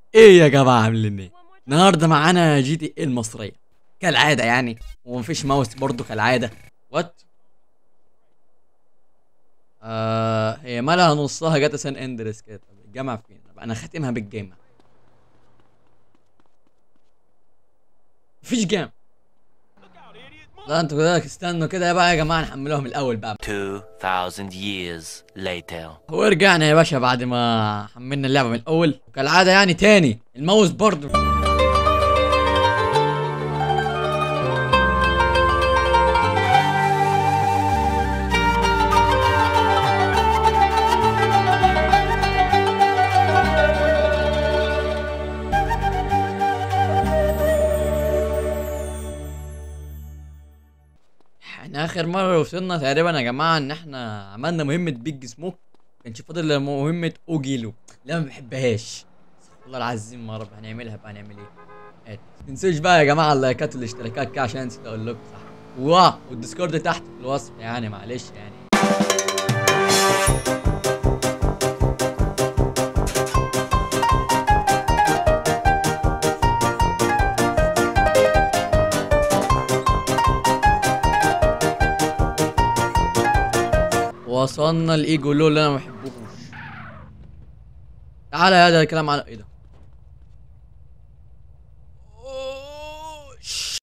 ايه يا جماعه عاملين ايه النهارده معانا جي تي ايه المصريه كالعاده يعني ومفيش ماوس برضو كالعاده وات آه هي مالها نصها جاتا سان اندرس كده طب الجامعه فين طب انا خاتمها بالجامعه مفيش جام لا انتوا كده استنوا كده بقى يا جماعه نحملوها من الاول بقى 2,000 years later. ورجعنا يا باشا بعد ما حملنا اللعبه من الاول وكالعاده يعني تاني الماوس برضو احنا اخر مره وصلنا تقريبا يا جماعه ان احنا عملنا مهمه بيج سموك كانش فاضل الا مهمه اوجيلو لا ما بحبهاش استغفر الله العظيم يا رب هنعملها بقى هنعمل ايه هات. ما تنسوش بقى يا جماعه اللايكات والاشتراكات كده عشان نسيت اقول لكم صح واو والديسكورد تحت في الوصف يعني معلش يعني وصلنا الايجو لول اللي انا ما بحبوش تعالى يا ده الكلام على ايه ده أوش.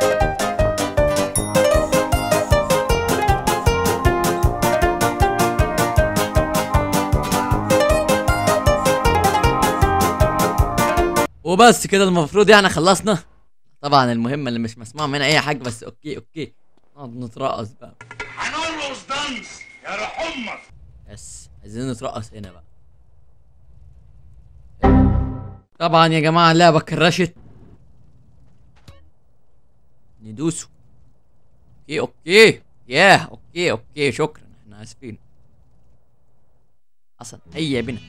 وبس كده المفروض يعني خلصنا طبعا المهمة اللي مش مسموع منها اي حاجة بس اوكي اوكي نقعد نترقص بقى هنرقص دانس يا روح امك بس عايزين نترقص هنا بقى طبعا يا جماعة اللعبة كرشت ندوسه اوكي اوكي ياه اوكي اوكي شكرا احنا اسفين حصل هيا بنا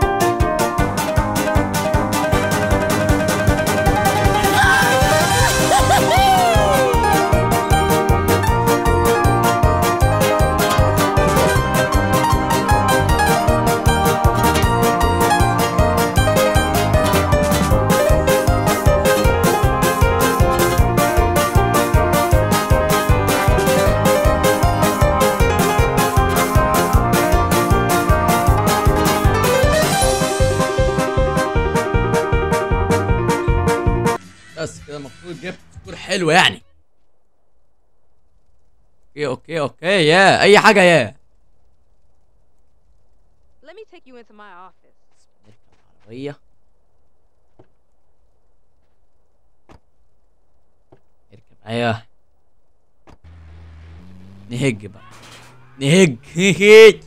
بس كده المفروض جبت سكور حلو يعني اوكي اوكي اوكي يا اي حاجة يا Let me take you into my office. نركب العربية اركب ايوه نهج بقى نهج هيك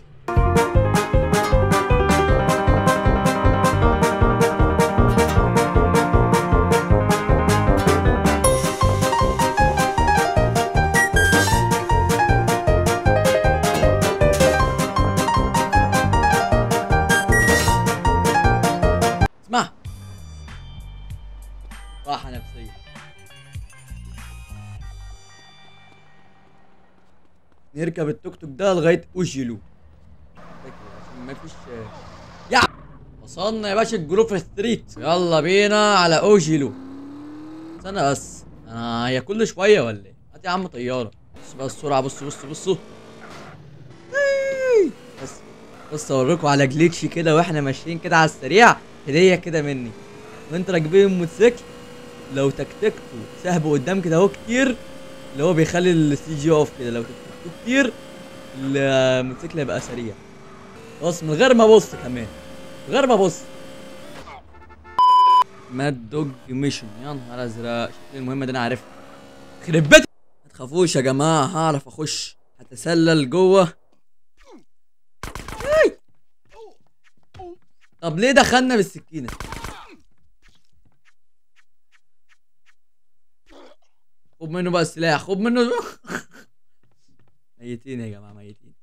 اسمع راحة نفسية نركب التوك توك ده لغاية اوجيلو عشان ما فيش يا وصلنا يا باشا الجروب ستريت يلا بينا على اوجيلو استنى بس انا هي كل شوية ولا ايه؟ هات يا عم طيارة بص بقى السرعة بص بص بصوا بس بص اوريكم على جليتش كده واحنا ماشيين كده على السريع هديه كده مني وانت راكبين الموتوسيكل لو تكتكتوا سحب قدام كده اهو كتير اللي هو بيخلي السي جي يقف كده لو تكتكتوا كتير الموتوسيكل هيبقى سريع بص من غير ما ابص كمان من غير ما ابص ماد دوج ميشن يا نهار ازرق شكل المهمه دي انا عارفها خرب بيت ما تخافوش يا جماعه هعرف اخش هتسلل جوه طب ليه دخلنا بالسكينة؟ خد منه بقى السلاح خد منه ميتين يا جماعة ميتين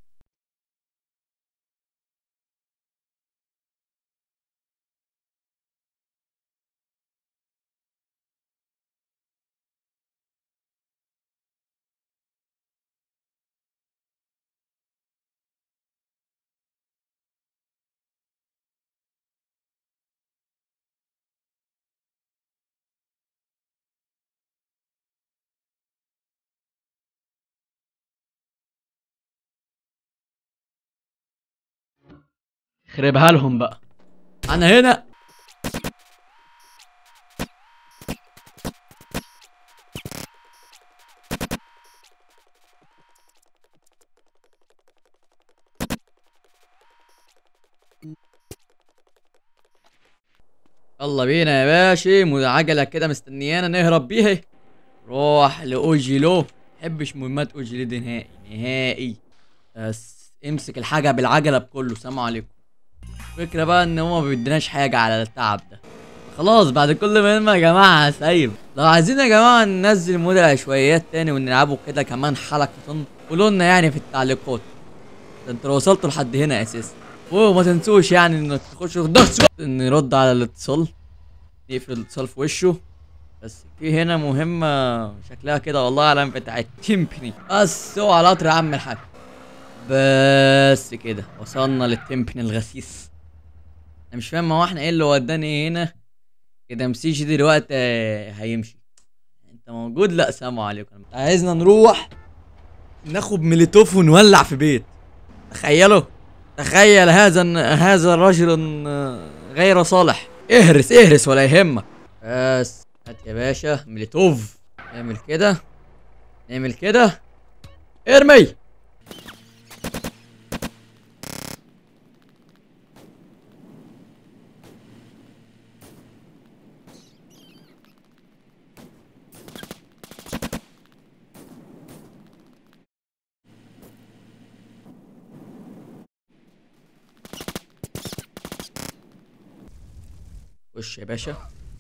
خربها لهم بقى انا هنا يلا بينا يا باشا مو- عجلة كده مستنيانا نهرب بيها روح لاوجيلو محبش مهمات اوجيلو دي نهائي نهائي بس امسك الحاجة بالعجلة بكله سلام عليكم الفكرة بقى ان هو ما بيديناش حاجة على التعب ده خلاص بعد كل مهمة يا جماعة هسيب لو عايزين يا جماعة ننزل مود العشوائيات تاني ونلعبه كده كمان حلقة قولوا لنا يعني في التعليقات ده انتوا لو وصلتوا لحد هنا اساسا وما تنسوش يعني انك تخشوا تدوسوا نرد على الاتصال نقفل الاتصال في وشه بس في هنا مهمة شكلها كده والله اعلم بتاعت تيمبني بس هو على قطر يا عم الحاج بس كده وصلنا للتيمبني الغسيس انا مش فاهم هو احنا ايه اللي وداني هنا كده مسيش دلوقتي آه، هيمشي انت موجود لا سلام عليكم عايزنا نروح ناخد ميليتوف ونولع في بيت تخيلوا تخيل هذا هذا الرجل آه، غير صالح اهرس اهرس ولا يهمك بس هات يا باشا ميليتوف نعمل كده نعمل كده ارمي خش يا باشا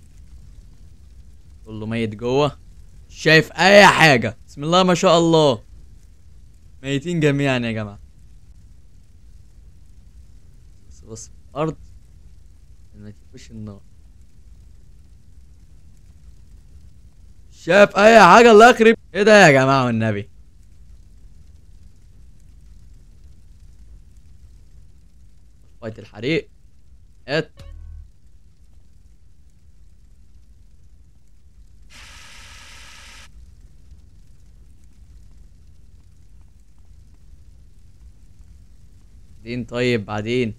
كله ميت جوه مش شايف اي حاجه بسم الله ما شاء الله ميتين جميعا يا جماعه بص بص في الارض ما تخش النار مش شايف اي حاجه الله يخرب ايه ده يا جماعه والنبي فايت الحريق هات بعدين طيب بعدين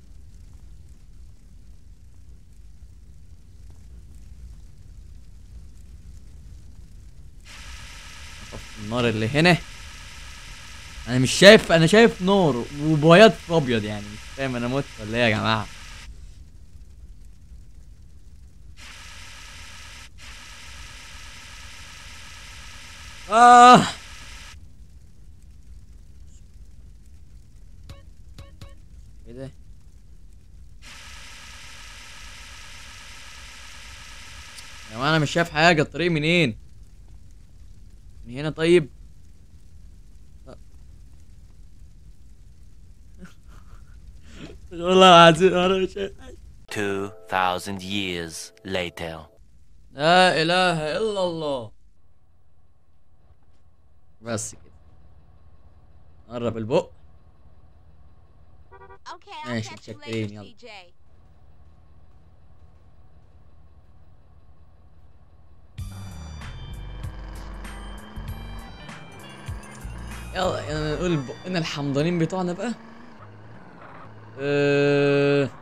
أطفي النار اللي هنا انا مش شايف انا شايف نور وبياض في ابيض يعني مش فاهم انا مت ولا ايه يا جماعه اه ايه ده يا جماعه انا مش شايف حاجه الطريق منين من هنا طيب والله العظيم انا مش شايف حاجة. 2,000 years later. لا اله الا الله بس كده قرب البق Okay, I'll ماشي، catch you متشكرين، later, يلا. CJ. يلا يلا نقول بقنا الحمضانين بتوعنا بقى أه...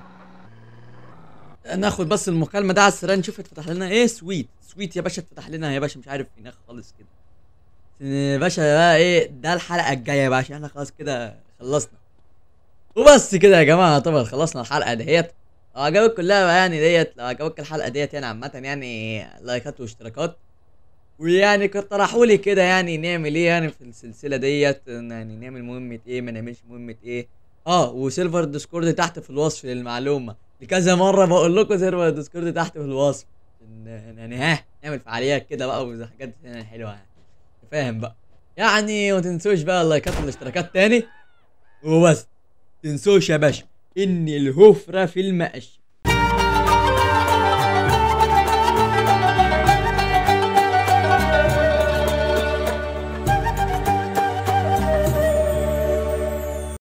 ناخد بس المكالمة ده على السريع نشوف اتفتح لنا ايه سويت سويت يا باشا اتفتح لنا يا باشا مش عارف هناك خالص كده يا باشا بقى ايه ده الحلقة الجاية بقى عشان احنا خلاص كده خلصنا وبس كده يا جماعة طبعا خلصنا الحلقة دهيت لو عجبك كلها بقى يعني ديت لو عجبك الحلقة ديت يعني عامة يعني لايكات واشتراكات ويعني كنت اقترحوا لي كده يعني نعمل ايه يعني في السلسله ديت يعني نعمل مهمه ايه ما نعملش مهمه ايه اه وسيرفر ديسكورد تحت في الوصف للمعلومه لكذا مره بقول لكم سيرفر ديسكورد تحت في الوصف إن- يعني ها نعمل فعاليات كده بقى وحاجات يعني حلوه يعني فاهم بقى يعني ما تنسوش بقى اللايكات والاشتراكات تاني وبس تنسوش يا باشا ان الهفره في المقش